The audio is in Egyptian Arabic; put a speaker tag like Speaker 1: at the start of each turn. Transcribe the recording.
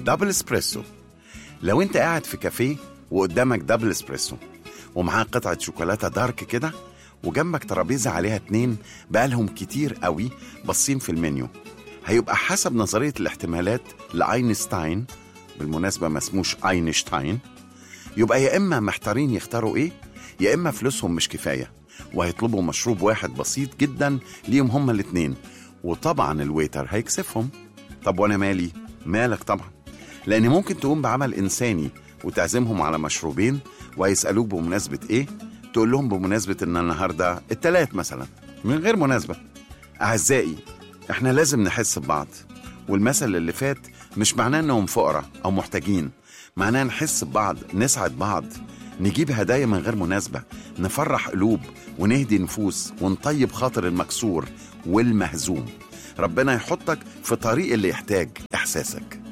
Speaker 1: دبل اسبريسو لو انت قاعد في كافيه وقدامك دبل اسبريسو ومعاه قطعة شوكولاتة دارك كده وجنبك ترابيزة عليها اتنين بقالهم كتير قوي باصين في المنيو هيبقى حسب نظرية الاحتمالات لأينشتاين بالمناسبة ما اسموش أينشتاين يبقى يا إما محتارين يختاروا إيه يا إما فلوسهم مش كفاية وهيطلبوا مشروب واحد بسيط جدا ليهم هما الاتنين وطبعا الويتر هيكسفهم طب وانا مالي مالك طبعا لان ممكن تقوم بعمل انساني وتعزمهم على مشروبين ويسالوك بمناسبه ايه تقول لهم بمناسبه ان النهارده التلات مثلا من غير مناسبه اعزائي احنا لازم نحس ببعض والمثل اللي فات مش معناه انهم فقراء او محتاجين معناه نحس ببعض نسعد بعض نجيب هدايا من غير مناسبة نفرح قلوب ونهدي نفوس ونطيب خاطر المكسور والمهزوم ربنا يحطك في طريق اللي يحتاج إحساسك